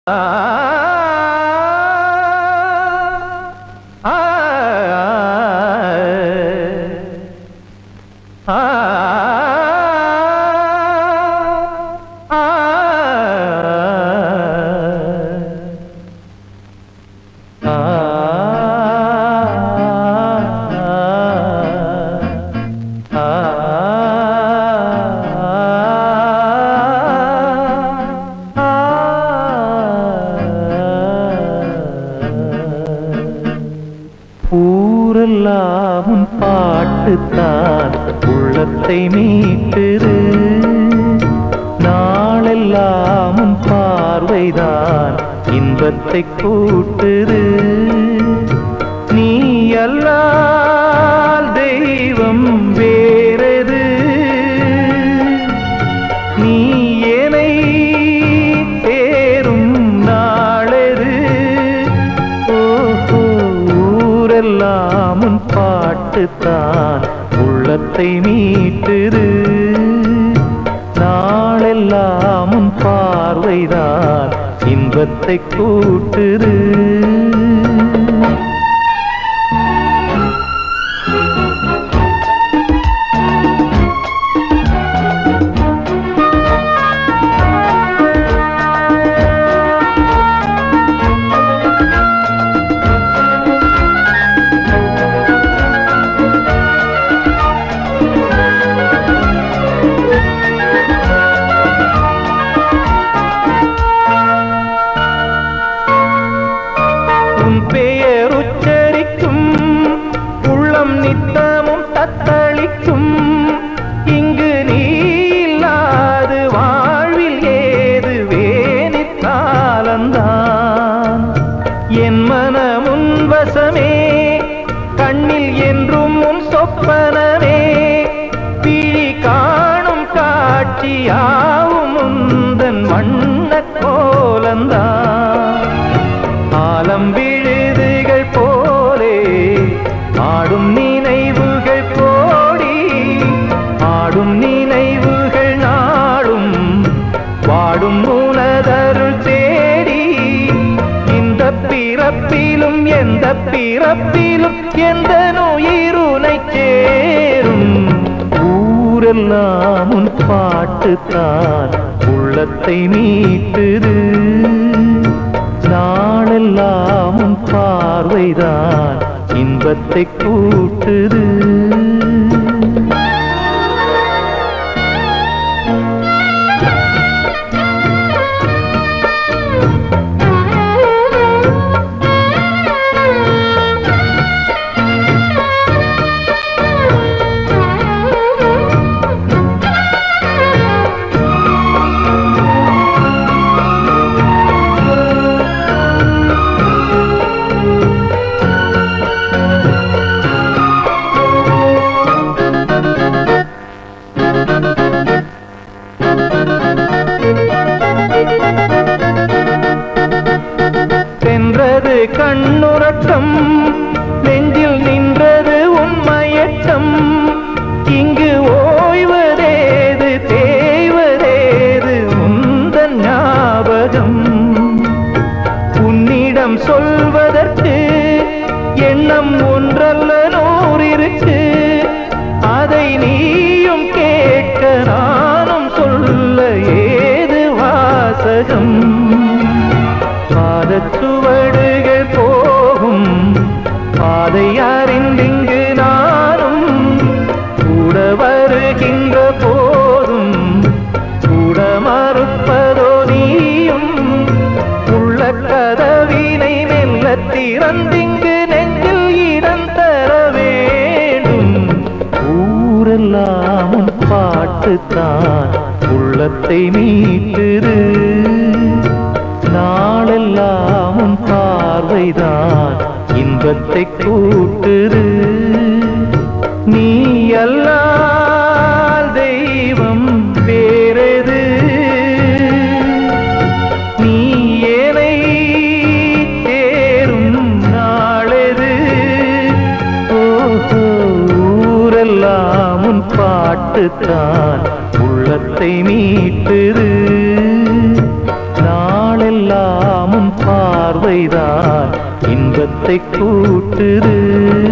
ஊரெல்லாம் உன் பாட்டுத்தான் உள்ளத்தை மீட்டுது நாளெல்லாம் உன் பார்வைதான் இன்பத்தை கூட்டுது நீ அல்லால் தெய்வம் வேறது நீ ஏனை தேரும் நாளெது ஓஹோ ஊரெல்லாம் உன் பாட்டுத்தான் உள்ளத்தை மீட்டுது நாளெல்லாம் உன் பார்வைதான் இன்பத்தை கூட்டுது உன் பெயர் உச்சரிக்கும் உள்ளம் நித்தமும் தத்தளிக்கும் இங்கு நீ இல்லாது வாழ்வில் ஏது வேணித்தாலந்தான் என் மனமுன் வசமே கண்ணில் என்றும் உன் சொப்பனமே பிழி காணும் காட்சியாவும் உந்தன் வண்ணக் கோலந்தான் ஆலம் விழுதுகள் போலே ஆடும் நினைவுகள் கோடி ஆடும் நினைவுகள் நாடும் வாடும் உனதருள் தேடி இந்த பிறப்பிலும் எந்த பிறப்பிலும் எந்த நுயிருனை சேரும் ஊரெல்லாம் உன் பாட்டுத்தான் உள்ளத்தை மீட்டுது நாளெல்லாம் உன் பார்வைதான் இன்பத்தை கூட்டுது சென்றது கண்ணுறக்கம் நெஞ்சில் நின்றது உண்மையட்டம் இங்கு ஓய்வதேது தேய்வதேது உந்தன் ஞாபகம் உன்னிடம் சொல்வதற்கு எண்ணம் ஒன்றல்ல நூறிருக்கு அதை நீயும் கேட்க நானும் சொல்ல ஏது வாசகம் பாதச்சுவடுகள் போகும் பாதை அறிந்திங்கு நானும் கூட வருகின்ற போதும் கூட மறுப்பதோ நீயும் உள்ள கதவினை மெல்ல திறந்திங்கு நெஞ்சில் இடம் தர வேண்டும் ஊரெல்லாம் உன் பாட்டுத்தான் உள்ளத்தை மீட்டுது நாளெல்லாம் உன் பார்வைதான் இன்பத்தை கூட்டுது நீ அல்லால் தெய்வம் வேறது நீ ஏனை தேரும் நாளெது ஓஹோ ஊரெல்லாம் உன் பாட்டுத்தான் உள்ளத்தை மீட்டுது நாளெல்லாம் பார்வைதான் இன்பத்தை கூட்டுது